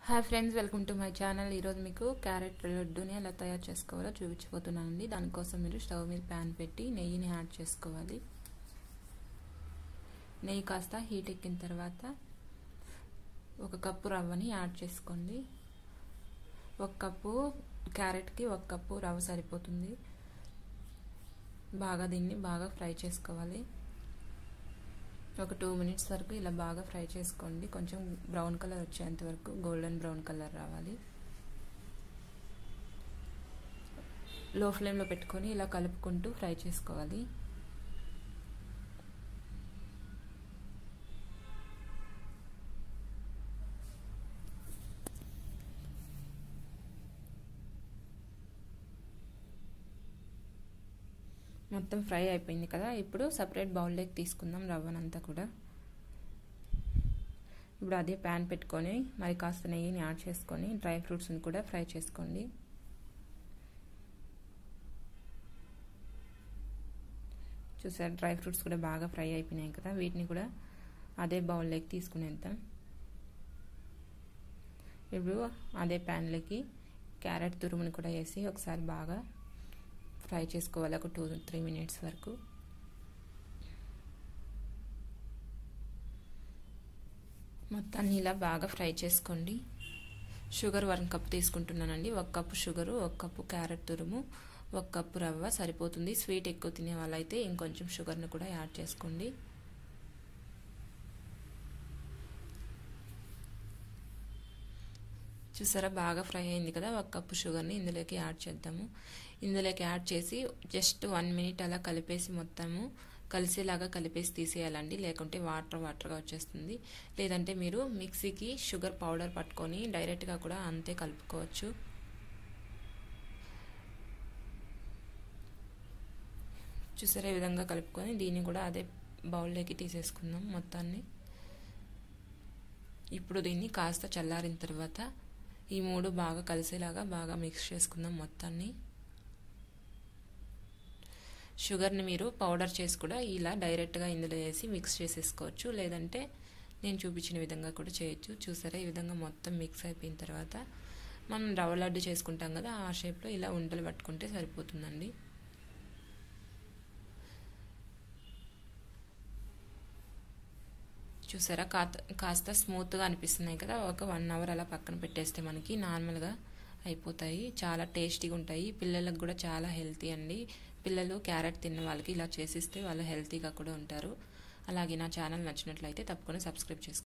hi friends welcome to my channel ఈరోజు మీకు carrot లడ్డూని ఎలా తయారు చేసుకోవాలో చూపించబోతున్నానండి దానికోసం మీరు స్టవ్ మీద ప్యాన్ పెట్టి నెయ్యిని యాడ్ చేసుకోవాలి నెయ్యి కాస్త హీట్ ఎక్కిన తర్వాత ఒక కప్పు రవ్వని యాడ్ చేసుకోండి ఒక కప్పు క్యారెట్కి ఒక కప్పు రవ్వ సరిపోతుంది బాగా దీన్ని బాగా ఫ్రై చేసుకోవాలి ఒక టూ మినిట్స్ వరకు ఇలా బాగా ఫ్రై చేసుకోండి కొంచెం బ్రౌన్ కలర్ వచ్చేంత వరకు గోల్డెన్ బ్రౌన్ కలర్ రావాలి లో ఫ్లేమ్లో పెట్టుకొని ఇలా కలుపుకుంటూ ఫ్రై చేసుకోవాలి మొత్తం ఫ్రై అయిపోయింది కదా ఇప్పుడు సపరేట్ బౌల్లోకి తీసుకుందాం రవ్వనంతా కూడా ఇప్పుడు అదే ప్యాన్ పెట్టుకొని మరి కాస్త నెయ్యిని యాడ్ చేసుకొని డ్రై ఫ్రూట్స్ని కూడా ఫ్రై చేసుకోండి చూసారు డ్రై ఫ్రూట్స్ కూడా బాగా ఫ్రై అయిపోయినాయి కదా వీటిని కూడా అదే బౌల్లోకి తీసుకునేద్దాం ఇప్పుడు అదే ప్యాన్లోకి క్యారెట్ తురుముని కూడా వేసి ఒకసారి బాగా ఫ్రై చేసుకోవాలి ఒక టూ త్రీ మినిట్స్ వరకు మొత్తాన్ని ఇలా బాగా ఫ్రై చేసుకోండి షుగర్ వన్ కప్ తీసుకుంటున్నానండి ఒక కప్పు షుగరు ఒక కప్పు క్యారెట్ తురుము ఒక కప్పు రవ్వ సరిపోతుంది స్వీట్ ఎక్కువ తినే వాళ్ళైతే ఇంకొంచెం షుగర్ని కూడా యాడ్ చేసుకోండి చూసారా బాగా ఫ్రై అయింది కదా ఒక కప్పు షుగర్ని ఇందులోకి యాడ్ చేద్దాము ఇందులోకి యాడ్ చేసి జస్ట్ వన్ మినిట్ అలా కలిపేసి మొత్తము కలిసేలాగా కలిపేసి తీసేయాలండి లేకుంటే వాటర్ వాటర్గా వచ్చేస్తుంది లేదంటే మీరు మిక్సీకి షుగర్ పౌడర్ పట్టుకొని డైరెక్ట్గా కూడా అంతే కలుపుకోవచ్చు చూసారా ఈ విధంగా కలుపుకొని దీన్ని కూడా అదే బౌల్లోకి తీసేసుకుందాం మొత్తాన్ని ఇప్పుడు దీన్ని కాస్త చల్లారిన తర్వాత ఈ మూడు బాగా కలిసేలాగా బాగా మిక్స్ చేసుకుందాం మొత్తాన్ని షుగర్ని మీరు పౌడర్ చేసి కూడా ఇలా డైరెక్ట్గా ఇందులో వేసి మిక్స్ చేసేసుకోవచ్చు లేదంటే నేను చూపించిన విధంగా కూడా చేయొచ్చు చూసారా ఈ విధంగా మొత్తం మిక్స్ అయిపోయిన తర్వాత మనం రవ్వ లడ్డు చేసుకుంటాం కదా ఆ షేప్లో ఇలా ఉండలు పట్టుకుంటే సరిపోతుందండి చూసారా కాస్త స్మూత్గా అనిపిస్తున్నాయి కదా ఒక వన్ అవర్ అలా పక్కన పెట్టేస్తే మనకి నార్మల్గా అయిపోతాయి చాలా టేస్టీగా ఉంటాయి పిల్లలకు కూడా చాలా హెల్తీ అండి పిల్లలు క్యారెట్ తిన్న వాళ్ళకి ఇలా చేసిస్తే వాళ్ళు హెల్తీగా కూడా ఉంటారు అలాగే నా ఛానల్ నచ్చినట్లయితే తప్పకుండా సబ్స్క్రైబ్ చేసుకోండి